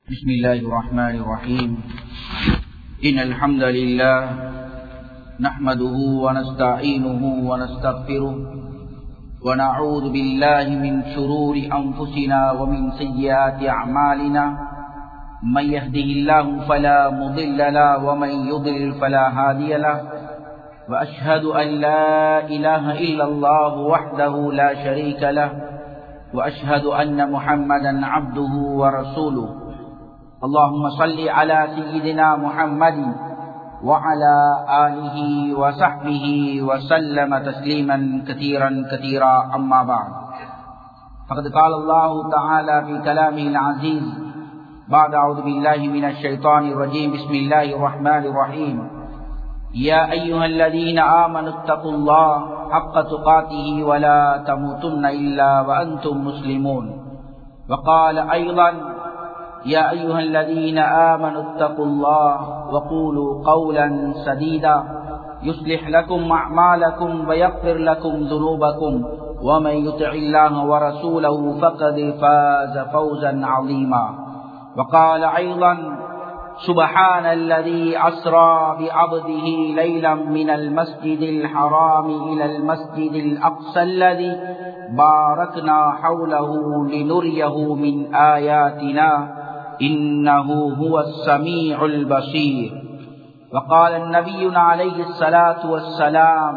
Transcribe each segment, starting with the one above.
بسم الله الرحمن الرحيم إن الحمد لله نحمده ونستعينه ونستغفره ونعوذ بالله من شرور أنفسنا ومن سيئات أعمالنا من يهده الله فلا مضل له ومن يضلل فلا هادي له وأشهد أن لا إله إلا الله وحده لا شريك له وأشهد أن محمدا عبده ورسوله اللهم صل على سيدنا محمد وعلى آله وصحبه وسلم تسليما كثيرا كثيرا أما بعد فقد قال الله تعالى في كلامه العزيز بعد أعوذ بالله من الشيطان الرجيم بسم الله الرحمن الرحيم يا أيها الذين آمنوا اتقوا الله حق تقاته ولا تموتن إلا وأنتم مسلمون وقال أيضا يا أيها الذين آمنوا اتقوا الله وقولوا قولا سديدا يصلح لكم أعمالكم ويغفر لكم ذنوبكم ومن يطع الله ورسوله فقد فاز فوزا عظيما وقال أيضا سبحان الذي أسرى بعبده ليلا من المسجد الحرام إلى المسجد الأقصى الذي باركنا حوله لنريه من آياتنا إنه هو السميع البصير وقال النبي عليه الصلاة والسلام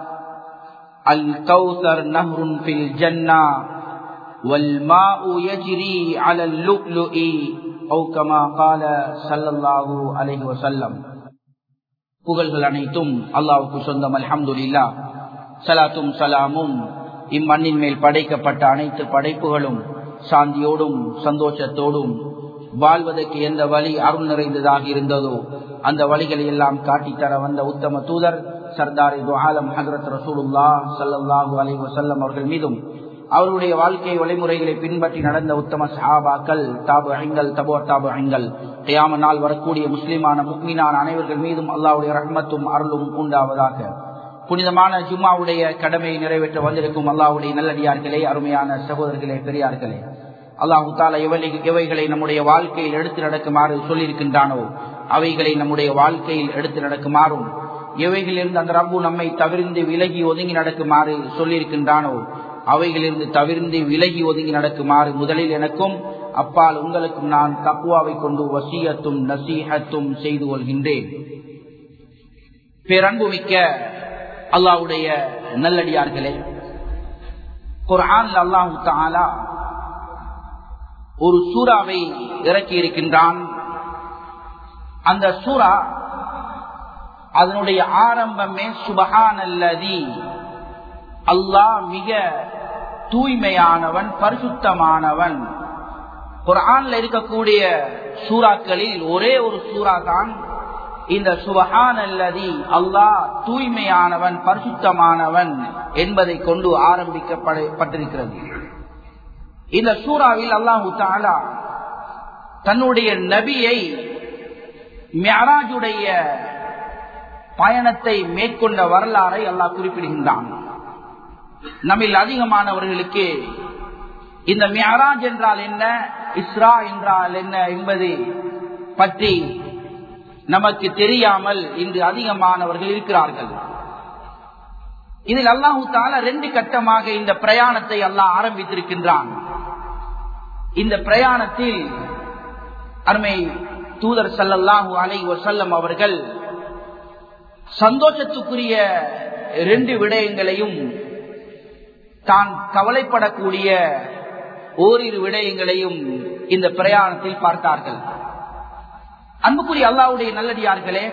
الكوثر نهر في الجنة والماء يجري على اللؤلؤ أو كما قال صلى الله عليه وسلم புகழ்கள் அனைத்தும் அல்லாவுக்கு சொந்தம் அல்ஹம்துலில்லா சலாத்தும் சலாமும் இம்மண்ணின் மேல் படைக்கப்பட்ட அனைத்து படைப்புகளும் சாந்தியோடும் சந்தோஷத்தோடும் வாழ்வதற்கு எந்த வழி அருள் நிறைந்ததாக இருந்ததோ அந்த வழிகளை எல்லாம் காட்டித்தர வந்த உத்தம தூதர் சர்தார் ஆலம் ஹசரத் ரசூலுல்லா சல்லாஹூ அலி வசல்லம் அவர்கள் மீதும் அவருடைய வாழ்க்கை வழிமுறைகளை பின்பற்றி நடந்த உத்தம சஹாபாக்கள் தாபு அஹங்கள் தபோ தாபு அஹங்கள் கையாம நாள் வரக்கூடிய முஸ்லிமான முக்மீனான அனைவர்கள் மீதும் அல்லாவுடைய ரஹ்மத்தும் அருளும் உண்டாவதாக புனிதமான ஜும்மாவுடைய கடமையை நிறைவேற்ற வந்திருக்கும் அல்லாவுடைய நல்லடியார்களே அருமையான சகோதரர்களே பெரியார்களே அல்லாஹு தாலா எவைகளை நம்முடைய வாழ்க்கையில் எடுத்து நடக்குமாறு சொல்லியிருக்கின்றானோ அவைகளை நம்முடைய வாழ்க்கையில் எடுத்து நடக்குமாறும் எவைகளிலிருந்து அந்த ரப்பு நம்மை தவிர்ந்து விலகி ஒதுங்கி நடக்குமாறு சொல்லியிருக்கின்றானோ அவைகளிலிருந்து தவிர்ந்து விலகி ஒதுங்கி நடக்குமாறு முதலில் எனக்கும் அப்பால் உங்களுக்கும் நான் தப்புவாவை கொண்டு வசியத்தும் நசீகத்தும் செய்து கொள்கின்றேன் பேரன்புமிக்க அல்லாவுடைய நல்லடியார்களே குரான் அல்லாஹு தாலா ஒரு சூறாவை இறக்கி இருக்கின்றான் அந்த சூறா அதனுடைய ஆரம்பமே சுபஹான் அல்லதி அல்லாஹ் மிக தூய்மையானவன் பரிசுத்தமானவன் குரான்ல இருக்கக்கூடிய சூறாக்களில் ஒரே ஒரு சூறா தான் இந்த சுபஹான் அல்லதி அல்லாஹ் தூய்மையானவன் பரிசுத்தமானவன் என்பதை கொண்டு ஆரம்பிக்கப்பட்டிருக்கிறது இந்த சூறாவில் அல்லாஹு தாலா தன்னுடைய நபியை மியராஜுடைய பயணத்தை மேற்கொண்ட வரலாறை அல்லாஹ் குறிப்பிடுகின்றான் நம்மில் அதிகமானவர்களுக்கு இந்த மியராஜ் என்றால் என்ன இஸ்ரா என்றால் என்ன என்பது பற்றி நமக்கு தெரியாமல் இன்று அதிகமானவர்கள் இருக்கிறார்கள் இதில் அல்லாஹு தால ரெண்டு கட்டமாக இந்த பிரயாணத்தை அல்லாஹ் ஆரம்பித்திருக்கின்றான் இந்த பிரயாணத்தில் அருமை தூதர் சல்லல்லாஹூ அலை வசல்லம் அவர்கள் சந்தோஷத்துக்குரிய ரெண்டு விடயங்களையும் தான் கவலைப்படக்கூடிய ஓரிரு விடயங்களையும் இந்த பிரயாணத்தில் பார்த்தார்கள் அன்புக்குரிய அல்லாவுடைய நல்லடியார்களே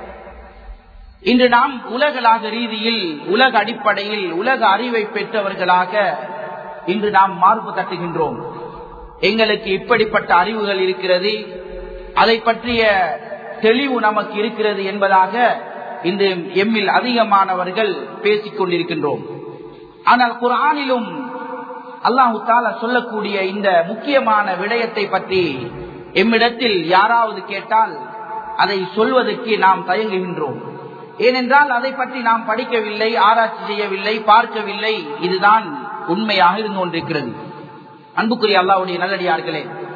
இன்று நாம் உலகளாக ரீதியில் உலக அடிப்படையில் உலக அறிவை பெற்றவர்களாக இன்று நாம் மார்பு தட்டுகின்றோம் எங்களுக்கு இப்படிப்பட்ட அறிவுகள் இருக்கிறது அதை பற்றிய தெளிவு நமக்கு இருக்கிறது என்பதாக இன்று எம்மில் அதிகமானவர்கள் பேசிக் கொண்டிருக்கின்றோம் ஆனால் குரானிலும் அல்லாஹு தாலா சொல்லக்கூடிய இந்த முக்கியமான விடயத்தை பற்றி எம்மிடத்தில் யாராவது கேட்டால் அதை சொல்வதற்கு நாம் தயங்குகின்றோம் ஏனென்றால் அதை பற்றி நாம் படிக்கவில்லை ஆராய்ச்சி செய்யவில்லை பார்க்கவில்லை இதுதான் உண்மையாக இருந்து கொண்டிருக்கிறது அன்புக்குரிய அல்லாவுடைய நல்லடியார்களே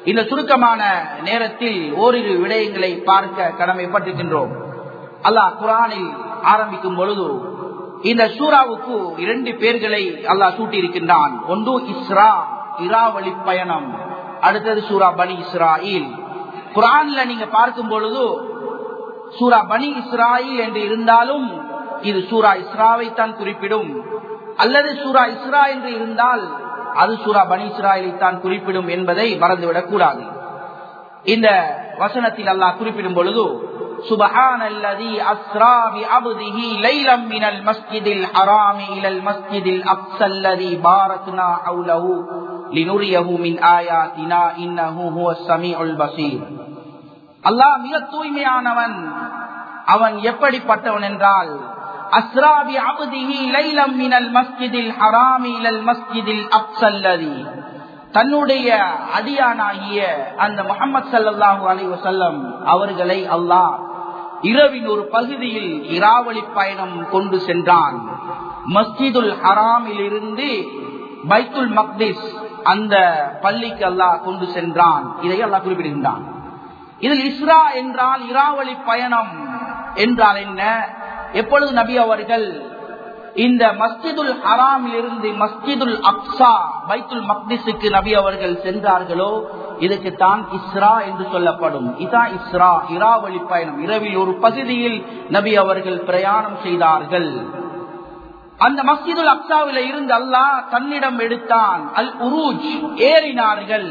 இந்த சுருக்கமான நேரத்தில் ஓரிரு விடயங்களை பார்க்க கடமைப்பட்டிருக்கின்றோம் அல்லாஹ் குரானில் ஆரம்பிக்கும் பொழுது இந்த சூறாவுக்கு இரண்டு பேர்களை அல்லாஹ் சூட்டியிருக்கின்றான் ஒன்று இஸ்ரா இராவளி பயணம் அடுத்தது சூரா பனி இஸ்ராயில் குரான்ல நீங்க பார்க்கும் பொழுது சூரா பனி இஸ்ராயில் என்று இருந்தாலும் இது சூரா இஸ்ராவை தான் குறிப்பிடும் அல்லது சூரா இஸ்ரா என்று இருந்தால் அது சூரா பனி இஸ்ராயலை தான் குறிப்பிடும் என்பதை மறந்துவிடக் கூடாது இந்த வசனத்தில் அல்லாஹ் குறிப்பிடும் பொழுது سبحان الذي أسرى بعبده ليلا من المسجد الحرام إلى المسجد الأقصى الذي باركنا حوله لنريه من آياتنا إنه هو السميع البصير அல்லாஹ் மிக தூய்மையானவன் அவன் எப்படிப்பட்டவன் என்றால் அஸ்ராபி அபுதிஹி லைலம் மினல் மஸ்ஜிதில் ஹராமி இலல் மஸ்ஜிதில் அப்சல்லதி தன்னுடைய அடியானாகிய அந்த முகமது சல்லாஹூ அலி வசல்லம் அவர்களை அல்லாஹ் இரவின் ஒரு பகுதியில் இராவளி பயணம் கொண்டு சென்றான் மஸ்ஜிதுல் ஹராமில் இருந்து பைத்துல் மக்திஸ் அந்த பள்ளிக்கு அல்லாஹ் கொண்டு சென்றான் இதை அல்லாஹ் குறிப்பிடுகின்றான் இதில் இஸ்ரா என்றால் இராவளி பயணம் என்றால் என்ன எப்பொழுது நபி அவர்கள் இந்த மஸ்ஜிதுல் ஹராமில் இருந்து மஸ்ஜிதுல் அக்ஸா பைத்துல் மக்திஸுக்கு நபி அவர்கள் சென்றார்களோ இதுக்கு தான் இஸ்ரா என்று சொல்லப்படும் இதான் இஸ்ரா இராவளி பயணம் இரவில் ஒரு பகுதியில் நபி அவர்கள் பிரயாணம் செய்தார்கள் அந்த மஸ்ஜிதுல் அக்ஸாவில இருந்து அல்லாஹ் தன்னிடம் எடுத்தான் அல் உருஜ் ஏறினார்கள்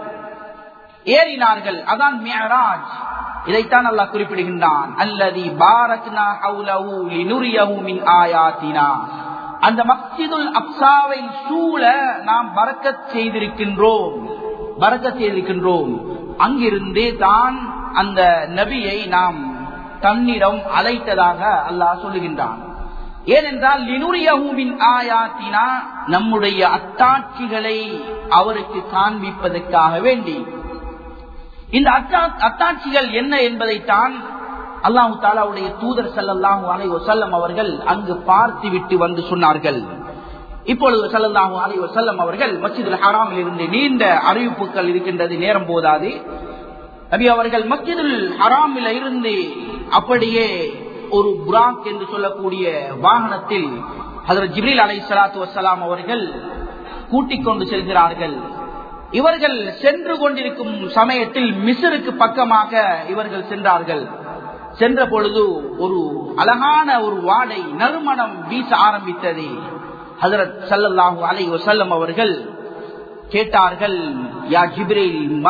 ஏறினார்கள் அதான் மியராஜ் இதைத்தான் அல்லாஹ் குறிப்பிடுகின்றான் அல்லதி பாரத்னா ஹவுலஹு லினுரியஹு மின் ஆயாத்தினா அந்த மஸ்ஜிதுல் அப்சாவை சூழ நாம் பறக்கத் செய்திருக்கின்றோம் பறக்கத் செய்திருக்கின்றோம் அங்கிருந்தே தான் அந்த நபியை நாம் தன்னிடம் அழைத்ததாக அல்லாஹ் சொல்லுகின்றான் ஏனென்றால் லினுரியஹூவின் ஆயாத்தினா நம்முடைய அத்தாட்சிகளை அவருக்கு காண்பிப்பதற்காக வேண்டி இந்த அத்தாட்சிகள் என்ன என்பதைத்தான் அல்லாஹு தாலாவுடைய தூதர் சல்லாஹூ அலை வசல்லம் அவர்கள் அங்கு பார்த்து விட்டு வந்து சொன்னார்கள் இப்பொழுது சல்லாஹூ அலை வசல்லம் அவர்கள் மஸ்ஜிதுல் ஹராமில் இருந்து நீண்ட அறிவிப்புகள் இருக்கின்றது நேரம் போதாது நபி அவர்கள் மஸ்ஜிதுல் ஹராமில் இருந்து அப்படியே ஒரு புராக் என்று சொல்லக்கூடிய வாகனத்தில் அதில் ஜிப்ரில் அலை சலாத்து வசலாம் அவர்கள் கூட்டிக் கொண்டு செல்கிறார்கள் இவர்கள் சென்று கொண்டிருக்கும் சமயத்தில் மிசருக்கு பக்கமாக இவர்கள் சென்றார்கள் சென்ற பொழுது ஒரு அழகான ஒரு வாடை நறுமணம் வீச ஆரம்பித்தது ஹசரத் சல்லல்லாஹு அலை வசல்லம் அவர்கள் கேட்டார்கள் யா ஜிப்ரில்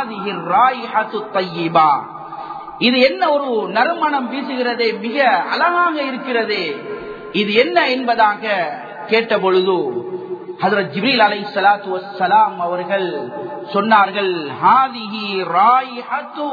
இது என்ன ஒரு நறுமணம் வீசுகிறதே மிக அழகாக இருக்கிறதே இது என்ன என்பதாக கேட்ட பொழுது ஹதரத் ஜிப்ரீல் அலை சலாத்து வசலாம் அவர்கள் சொன்னார்கள் ஹாதிஹி ராயிஹத்து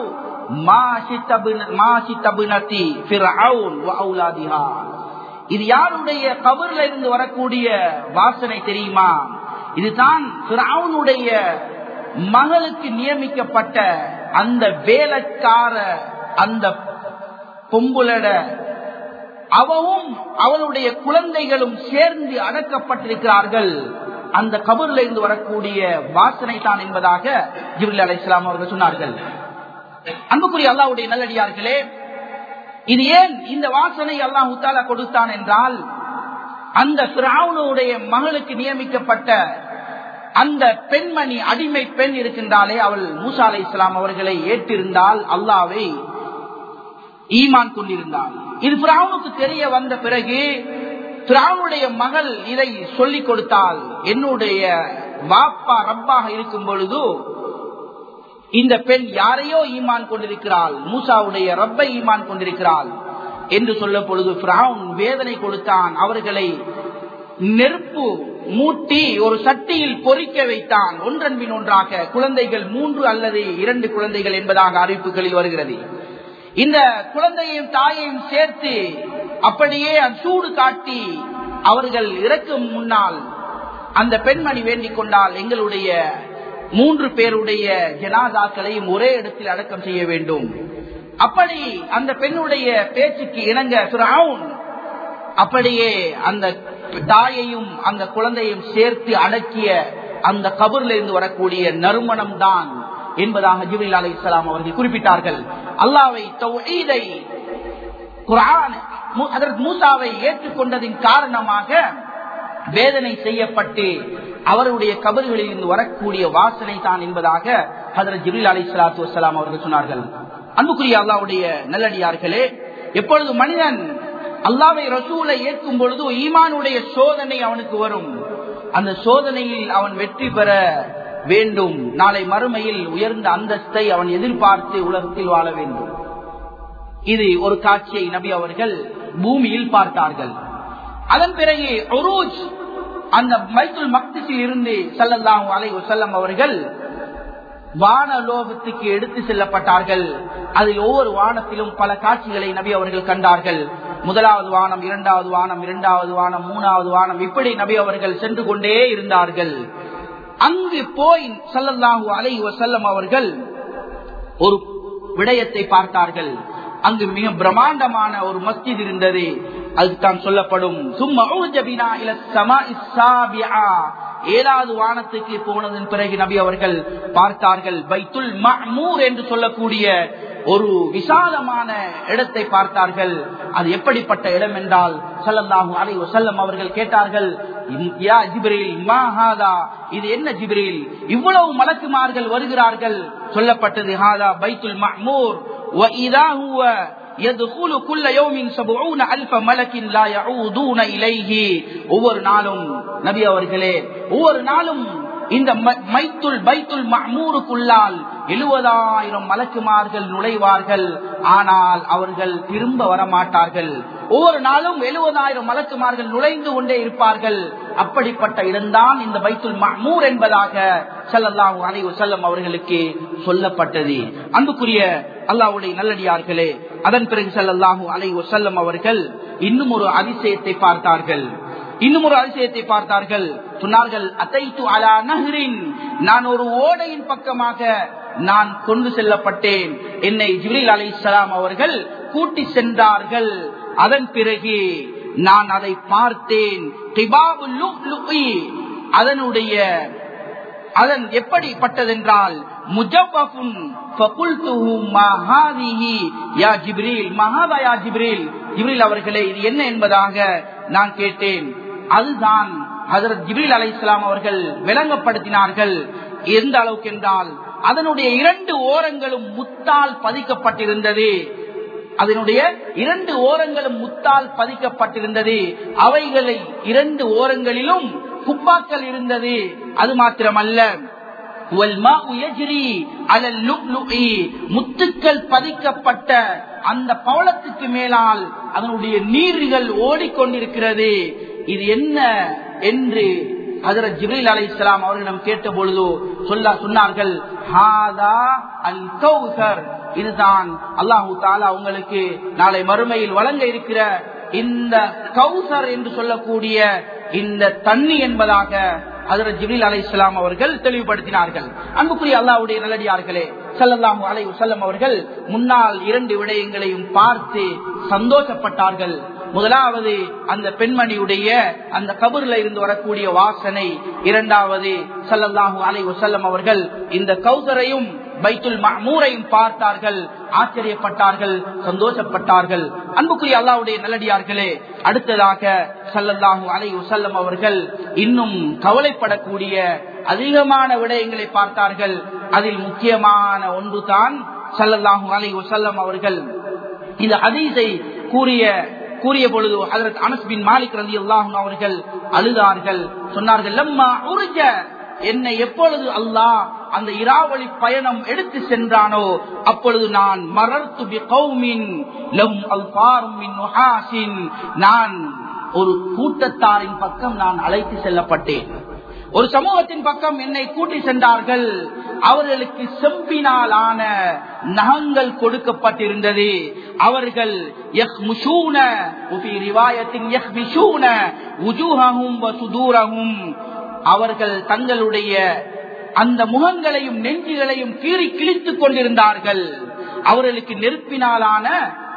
மாசித்தபினதி ஃபிர்அவுன் வ அவுலாதிஹா இது யாருடைய கபர்ல இருந்து வரக்கூடிய வாசனை தெரியுமா இதுதான் ஃபிர்அவுனுடைய மகளுக்கு நியமிக்கப்பட்ட அந்த வேலைக்கார அந்த பொம்புலட அவவும் அவளுடைய குழந்தைகளும் சேர்ந்து அடக்கப்பட்டிருக்கிறார்கள் அந்த கபூர்ல இருந்து வரக்கூடிய வாசனை தான் என்பதாக ஜிப்ரில் அலை இஸ்லாம் அவர்கள் சொன்னார்கள் அன்புக்குரிய அல்லாவுடைய நல்லடியார்களே இது ஏன் இந்த வாசனை அல்லாஹ் உத்தாலா கொடுத்தான் என்றால் அந்த பிராவுனுடைய மகளுக்கு நியமிக்கப்பட்ட அந்த பெண்மணி அடிமை பெண் இருக்கின்றாலே அவள் மூசா அலை இஸ்லாம் அவர்களை ஏற்றிருந்தால் அல்லாவை ஈமான் கொண்டிருந்தாள் இது பிராவுனுக்கு தெரிய வந்த பிறகு பிராவுனுடைய மகள் இதை சொல்லிக் கொடுத்தால் என்னுடைய வாப்பா ரப்பாக இருக்கும் பொழுது இந்த பெண் யாரையோ ஈமான் கொண்டிருக்கிறாள் மூசாவுடைய ரப்பை ஈமான் கொண்டிருக்கிறாள் என்று சொல்ல பொழுது பிராவுன் வேதனை கொடுத்தான் அவர்களை நெருப்பு மூட்டி ஒரு சட்டியில் பொறிக்க வைத்தான் ஒன்றன் பின் ஒன்றாக குழந்தைகள் மூன்று அல்லது இரண்டு குழந்தைகள் என்பதாக அறிவிப்புகளில் வருகிறது இந்த குழந்தையும் தாயையும் சேர்த்து அப்படியே சூடு காட்டி அவர்கள் இறக்கும் முன்னால் அந்த பெண்மணி வேண்டிக் கொண்டால் எங்களுடைய மூன்று பேருடைய ஜனாதாக்களையும் ஒரே இடத்தில் அடக்கம் செய்ய வேண்டும் அப்படி அந்த பெண்ணுடைய பேச்சுக்கு இணங்க சுராவுன் அப்படியே அந்த தாயையும் அந்த குழந்தையும் சேர்த்து அடக்கிய அந்த கபூர்ல இருந்து வரக்கூடிய நறுமணம் தான் என்பதாக ஜிபிரில் அலை இஸ்லாம் அவர்கள் குறிப்பிட்டார்கள் அல்லாவை தௌஹீதை குரான் அதற்கு மூசாவை ஏற்றுக்கொண்டதின் காரணமாக வேதனை செய்யப்பட்டு அவருடைய கபர்களில் இருந்து வரக்கூடிய வாசனை தான் என்பதாக ஹதரத் ஜிபில் அலி சலாத்து வலாம் அவர்கள் சொன்னார்கள் அன்புக்குரிய அல்லாவுடைய நல்லடியார்களே எப்பொழுது மனிதன் அல்லாவை ரசூலை ஏற்கும் பொழுது ஈமானுடைய சோதனை அவனுக்கு வரும் அந்த சோதனையில் அவன் வெற்றி பெற வேண்டும் நாளை மறுமையில் உயர்ந்த அந்தஸ்தை அவன் எதிர்பார்த்து உலகத்தில் வாழ வேண்டும் இது ஒரு காட்சியை நபி அவர்கள் பூமியில் பார்த்தார்கள் அதன் பிறகு ஒரூஜ் அந்த மைத்துல் மக்திசில் இருந்து சல்லல்லாஹு அலை வசல்லம் அவர்கள் வானலோகத்துக்கு எடுத்து செல்லப்பட்டார்கள் அதில் ஒவ்வொரு வானத்திலும் பல காட்சிகளை நபி அவர்கள் கண்டார்கள் முதலாவது வானம் இரண்டாவது வானம் இரண்டாவது வானம் மூணாவது வானம் இப்படி நபி அவர்கள் சென்று கொண்டே இருந்தார்கள் அங்கு போய் சல்லல்லாஹு அலை வசல்லம் அவர்கள் ஒரு விடயத்தை பார்த்தார்கள் அங்கு மிக பிரம்மாண்டமான ஒரு மஸ்ஜித் இருந்தது அதுதான் சொல்லப்படும் சும்மா ஏழாவது வானத்துக்கு போனதன் பிறகு நபி அவர்கள் பார்த்தார்கள் பைத்துல் மஹ்மூர் என்று சொல்லக்கூடிய ஒரு விசாலமான இடத்தை பார்த்தார்கள் அது எப்படிப்பட்ட இடம் என்றால் சல்லல்லாஹு அலை வசல்லம் அவர்கள் கேட்டார்கள் யா ஜிப்ரீல் மாஹாதா இது என்ன ஜிப்ரீல் இவ்வளவு மலக்குமார்கள் வருகிறார்கள் சொல்லப்பட்டது ஹாதா பைத்துல் மஹ்மூர் وإذا هو يدخل كل يوم سبعون ألف ملك لا يعودون إليه ஒவ்வொரு நாளும் நபி அவர்களே ஒவ்வொரு நாளும் இந்த மைத்துல் பைத்துல் மஹ்மூருக்குள்ளால் எழுபதாயிரம் மலக்குமார்கள் நுழைவார்கள் ஆனால் அவர்கள் திரும்ப வரமாட்டார்கள் ஒவ்வொரு நாளும் எழுபதாயிரம் மலக்குமார்கள் நுழைந்து கொண்டே இருப்பார்கள் அப்படிப்பட்ட இடம்தான் இந்த பைத்துல் மஹ்மூர் என்பதாக சல்லல்லாஹு அலை வசல்லம் அவர்களுக்கு சொல்லப்பட்டது அன்புக்குரிய அல்லாவுடைய நல்லடியார்களே அதன் பிறகு சல்லல்லாஹு அலை வசல்லம் அவர்கள் இன்னும் ஒரு அதிசயத்தை பார்த்தார்கள் இன்னும் ஒரு அதிசயத்தை பார்த்தார்கள் சொன்னார்கள் அத்தைத்து அலா நஹரின் நான் ஒரு ஓடையின் பக்கமாக நான் கொண்டு செல்லப்பட்டேன் என்னை ஜிப்ரில் அலை அவர்கள் கூட்டி சென்றார்கள் அதன் பிறகு நான் அதை பார்த்தேன் அதனுடைய அதன் எப்படிப்பட்டதென்றால் முஜவ்வஃபுன் ஃபகுல்துஹு மா ஹாதிஹி யா ஜிப்ரீல் மஹாதா யா ஜிப்ரீல் ஜிப்ரீல் அவர்களே இது என்ன என்பதாக நான் கேட்டேன் அதுதான் ஹஜரத் ஜிப்ரீல் அலைஹிஸ்ஸலாம் அவர்கள் விளங்கப்படுத்தினார்கள் எந்த அளவுக்கு என்றால் அதனுடைய இரண்டு ஓரங்களும் முத்தால் பதிக்கப்பட்டிருந்தது அதனுடைய இரண்டு ஓரங்களும் முத்தால் பதிக்கப்பட்டிருந்தது அவைகளை இரண்டு ஓரங்களிலும் குப்பாக்கள் இருந்தது அது மாத்திரமல்ல முத்துக்கள் பதிக்கப்பட்ட அந்த பவளத்துக்கு மேலால் அதனுடைய நீர்கள் ஓடிக்கொண்டிருக்கிறது இது என்ன என்று ஹதரத் ஜிப்ரீல் அலை இஸ்லாம் அவர்களிடம் கேட்ட பொழுது சொல்ல சொன்னார்கள் இதுதான் அல்லாஹு தாலா உங்களுக்கு நாளை மறுமையில் வழங்க இருக்கிற இந்த கௌசர் என்று சொல்லக்கூடிய இந்த தண்ணி என்பதாக ஹதரத் ஜிப்ரீல் அலை இஸ்லாம் அவர்கள் தெளிவுபடுத்தினார்கள் அன்புக்குரிய அல்லாவுடைய நல்லடியார்களே சல்லல்லாஹு அலை வசல்லம் அவர்கள் முன்னால் இரண்டு விடயங்களையும் பார்த்து சந்தோஷப்பட்டார்கள் முதலாவது அந்த பெண்மணியுடைய அந்த கபூர்ல இருந்து வரக்கூடிய வாசனை இரண்டாவது சல்லல்லாஹு அலை வசல்லம் அவர்கள் இந்த கௌசரையும் பைத்துல் மஹ்மூரையும் பார்த்தார்கள் ஆச்சரியப்பட்டார்கள் சந்தோஷப்பட்டார்கள் அன்புக்குரிய அல்லாவுடைய நல்லடியார்களே அடுத்ததாக சல்லல்லாஹு அலை வசல்லம் அவர்கள் இன்னும் கவலைப்படக்கூடிய அதிகமான விடயங்களை பார்த்தார்கள் அதில் முக்கியமான ஒன்று தான் சல்லல்லாஹு அலை வசல்லம் அவர்கள் இந்த ஹதீஸை கூறிய கூறிய பொழுது அதற்கு அனஸ் பின் மாலிக் ரதி அல்லாஹும் அவர்கள் அழுதார்கள் சொன்னார்கள் லம்மா உருஜ என்னை எப்பொழுது அல்லாஹ் அந்த இராவளி பயணம் எடுத்து சென்றானோ அப்பொழுது நான் மரர்த்து நான் ஒரு கூட்டத்தாரின் பக்கம் நான் அழைத்து செல்லப்பட்டேன் ஒரு சமூகத்தின் பக்கம் என்னை கூட்டி சென்றார்கள் அவர்களுக்கு செம்பினாலான நகங்கள் கொடுக்கப்பட்டிருந்தது அவர்கள் அவர்கள் தங்களுடைய அந்த முகங்களையும் நெஞ்சுகளையும் கீறி கிழித்துக் கொண்டிருந்தார்கள் அவர்களுக்கு நெருப்பினாலான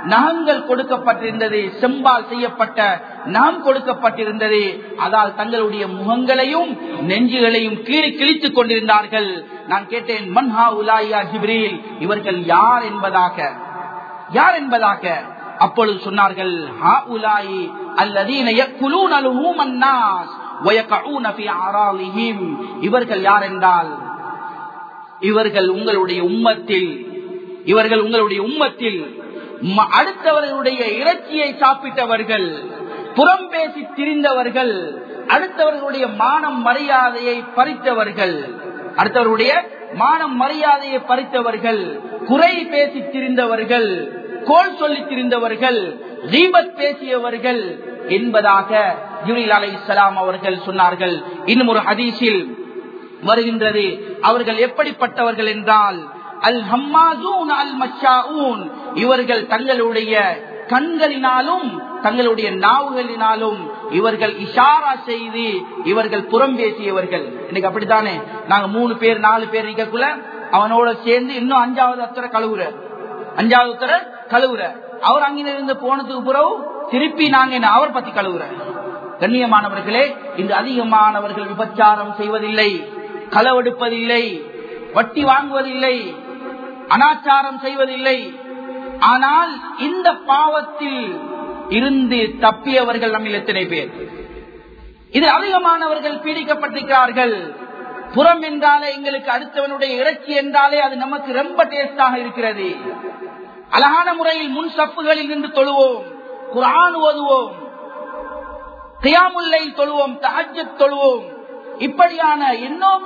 நகங்கள் கொடுக்கப்பட்டிருந்தது செம்பால் செய்யப்பட்ட நாம் கொடுக்கப்பட்டிருந்தது அதால் தங்களுடைய முகங்களையும் நெஞ்சுகளையும் கீழே கிழித்துக் கொண்டிருந்தார்கள் நான் கேட்டேன் மன்ஹா உலாயா ஜிப்ரீல் இவர்கள் யார் என்பதாக யார் என்பதாக அப்பொழுது சொன்னார்கள் ஹா உலாயி அல்லதீன யக்குலூன லுஹூமன் நாஸ் வயகஊன ஃபீ அராலிஹிம் இவர்கள் யார் என்றால் இவர்கள் உங்களுடைய உம்மத்தில் இவர்கள் உங்களுடைய உம்மத்தில் ம- அடுத்தவர்களுடைய இறைச்சியை சாப்பிட்டவர்கள் புறம் பேசி திரிந்தவர்கள் அடுத்தவர்களுடைய மானம் மரியாதையை பறித்தவர்கள் அடுத்தவர்களுடைய மானம் மரியாதையை பறித்தவர்கள் குறை பேசி திரிந்தவர்கள் கோல் சொல்லி திரிந்தவர்கள் தீபத் பேசியவர்கள் என்பதாக ஜிப்ரீல் அலை அவர்கள் சொன்னார்கள் இன்னும் ஒரு ஹதீஸில் வருகின்றது அவர்கள் எப்படிப்பட்டவர்கள் என்றால் அல் ஹம்மாசூன் அல் மஷாஊன் இவர்கள் தங்களுடைய கண்களினாலும் தங்களுடைய நாவுகளினாலும் இவர்கள் இஷாரா செய்து இவர்கள் புறம் பேசியவர்கள் இன்னைக்கு அப்படித்தானே நாங்க மூணு பேர் நாலு பேர் இருக்கக்குள்ள அவனோட சேர்ந்து இன்னும் அஞ்சாவது அத்தரை கழுவுற அஞ்சாவது அத்தரை கழுவுற அவர் அங்கிருந்து போனதுக்கு பிறகு திருப்பி நாங்க என்ன அவர் பத்தி கழுவுற கண்ணியமானவர்களே இன்று அதிகமானவர்கள் விபச்சாரம் செய்வதில்லை களவெடுப்பதில்லை வட்டி வாங்குவதில்லை அனாச்சாரம் செய்வதில்லை ஆனால் இந்த பாவத்தில் இருந்து தப்பியவர்கள் நம்மில் எத்தனை பேர் இது அதிகமானவர்கள் பீடிக்கப்பட்டிருக்கிறார்கள் புறம் என்றாலே எங்களுக்கு அடுத்தவனுடைய இறைச்சி என்றாலே அது நமக்கு ரொம்ப டேஸ்டாக இருக்கிறது அழகான முறையில் முன் சப்புகளில் நின்று தொழுவோம் குரான் ஓதுவோம் கியாமுல்லை தொழுவோம் தஹஜத் தொழுவோம் இப்படியான இன்னோப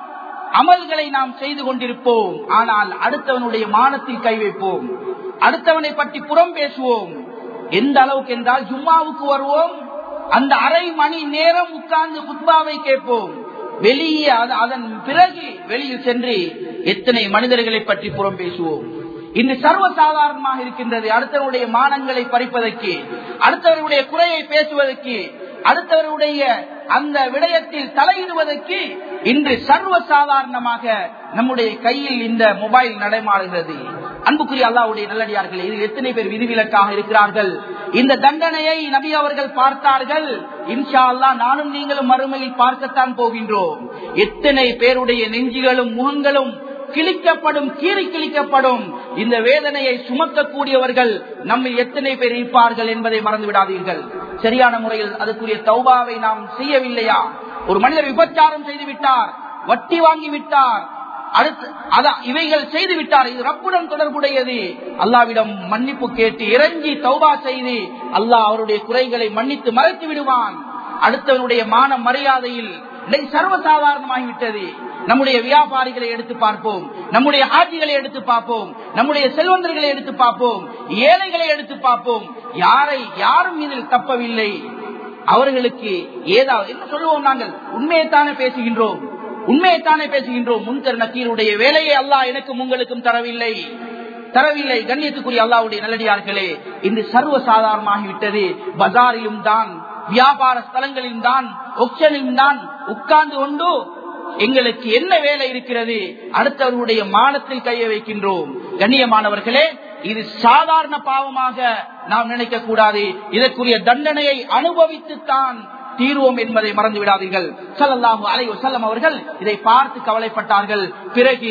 அமல்களை நாம் செய்து கொண்டிருப்போம் ஆனால் அடுத்தவனுடைய மானத்தில் கை வைப்போம் அடுத்தவனை பற்றி புறம் பேசுவோம் எந்த அளவுக்கு என்றால் ஜும்மாவுக்கு வருவோம் அந்த அரை மணி நேரம் உட்கார்ந்து குத்பாவை கேட்போம் வெளியே அது- அதன் பிறகு வெளியில் சென்று எத்தனை மனிதர்களை பற்றி புறம் பேசுவோம் இன்று சர்வசாதாரணமாக இருக்கின்றது அடுத்தவருடைய மானங்களை பறிப்பதற்கு அடுத்தவருடைய குறையை பேசுவதற்கு அடுத்தவருடைய அந்த விடயத்தில் தலையிடுவதற்கு இன்று சர்வசாதாரணமாக நம்முடைய கையில் இந்த மொபைல் நடைமாறுகிறது அன்புக்குரிய அல்லாவுடைய நல்லடியார்கள் இதில் எத்தனை பேர் விதிவிலக்காக இருக்கிறார்கள் இந்த தண்டனையை நபி அவர்கள் பார்த்தார்கள் இன்ஷா அல்லாஹ் நானும் நீங்களும் மறுமையில் பார்க்கத்தான் போகின்றோம் எத்தனை பேருடைய நெஞ்சுகளும் முகங்களும் கிழிக்கப்படும் கீறி கிழிக்கப்படும் இந்த வேதனையை சுமக்கக்கூடியவர்கள் நம்ம எத்தனை பேர் இருப்பார்கள் என்பதை மறந்து விடாதீர்கள் சரியான முறையில் அதுக்குரிய தௌபாவை நாம் செய்யவில்லையா ஒரு மனிதர் விபச்சாரம் செய்து விட்டார் வட்டி வாங்கி விட்டார் அடுத்து அதான் இவைகள் செய்து விட்டார் இது ரப்புடன் தொடர்புடையது அல்லாவிடம் மன்னிப்பு கேட்டு இறங்கி தௌபா செய்து அல்லாஹ் அவருடைய குறைகளை மன்னித்து மறைத்து விடுவான் அடுத்தவனுடைய மான மரியாதையில் இன்னைக்கு சர்வசாதாரணமாகிவிட்டது நம்முடைய வியாபாரிகளை எடுத்து பார்ப்போம் நம்முடைய ஆட்சிகளை எடுத்து பார்ப்போம் நம்முடைய செல்வந்தர்களை எடுத்து பார்ப்போம் ஏழைகளை எடுத்து பார்ப்போம் யாரை யாரும் இதில் தப்பவில்லை அவர்களுக்கு ஏதாவது என்ன சொல்லுவோம் நாங்கள் உண்மையைத்தானே பேசுகின்றோம் உண்மையைத்தானே பேசுகின்றோம் முன்கர் நக்கீருடைய வேலையை அல்லாஹ் எனக்கும் உங்களுக்கும் தரவில்லை தரவில்லை கண்ணியத்துக்குரிய அல்லாவுடைய நல்லடியார்களே இன்று சர்வ சாதாரணமாகிவிட்டது பஜாரிலும் தான் வியாபார ஸ்தலங்களிலும் தான் ஒப்ஷனிலும் தான் உட்கார்ந்து கொண்டு எங்களுக்கு என்ன வேலை இருக்கிறது அடுத்தவர்களுடைய மானத்தில் கைய வைக்கின்றோம் கண்ணியமானவர்களே இது சாதாரண பாவமாக நாம் நினைக்க கூடாது இதற்குரிய தண்டனையை அனுபவித்துத்தான் தீர்வோம் என்பதை மறந்து விடாதீர்கள் சல்லல்லாஹு அலைஹி வஸல்லம் அவர்கள் இதை பார்த்து கவலைப்பட்டார்கள் பிறகு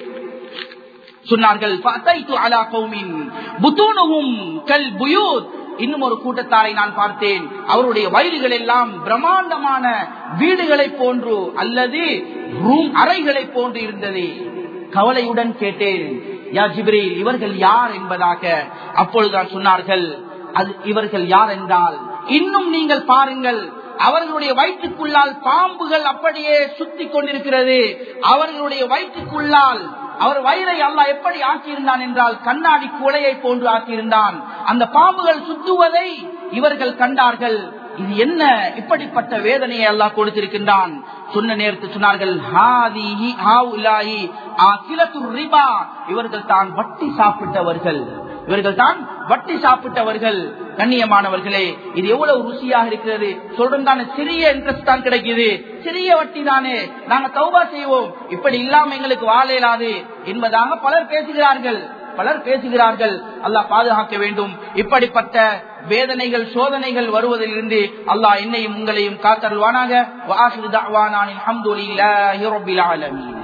சொன்னார்கள் "ஃபஅதைத்து அலா கௌமின் புத்தூனுஹும் கல் புயூத்." இன்னும் ஒரு கூட்டத்தாரை நான் பார்த்தேன் அவருடைய வயிறுகள் எல்லாம் பிரம்மாண்டமான வீடுகளை போன்று அல்லது ரூம் அறைகளை போன்று இருந்தது கவலையுடன் கேட்டேன் யா ஜிப்ரீல் இவர்கள் யார் என்பதாக அப்பொழுதுதான் சொன்னார்கள் அது இவர்கள் யார் என்றால் இன்னும் நீங்கள் பாருங்கள் அவர்களுடைய வயிற்றுக்குள்ளால் பாம்புகள் அப்படியே சுத்தி கொண்டிருக்கிறது அவர்களுடைய வயிற்றுக்குள்ளால் அவர் வயிறை அல்லாஹ் எப்படி ஆக்கியிருந்தான் என்றால் கண்ணாடி குலையை போன்று ஆக்கியிருந்தான் அந்த பாம்புகள் சுத்துவதை இவர்கள் கண்டார்கள் இது என்ன இப்படிப்பட்ட வேதனையை அல்லாஹ் கொடுத்திருக்கின்றான் சொன்ன நேரத்தில் சொன்னார்கள் "ஹாதிஹி ஹாஉலாஹி ஆகிலத்துர் ரிபா." இவர்கள் தான் வட்டி சாப்பிட்டவர்கள் இவர்கள் தான் வட்டி சாப்பிட்டவர்கள் கண்ணியமானவர்களே இது எவ்வளவு ருசியாக இருக்கிறது சொல்றோம் தானே சிறிய இன்ட்ரெஸ்ட் தான் கிடைக்குது சிறிய வட்டி தானே நாங்க தௌபா செய்வோம் இப்படி இல்லாம எங்களுக்கு வாழ இயலாது என்பதாக பலர் பேசுகிறார்கள் பலர் பேசுகிறார்கள் அல்லாஹ் பாதுகாக்க வேண்டும் இப்படிப்பட்ட வேதனைகள் சோதனைகள் வருவதிலிருந்து அல்லாஹ் என்னையும் உங்களையும் காத்தருள்வானாக வாஹிரு தஅவானா அல்ஹம்துலில்லாஹி ரப்பில் ஆலமீன்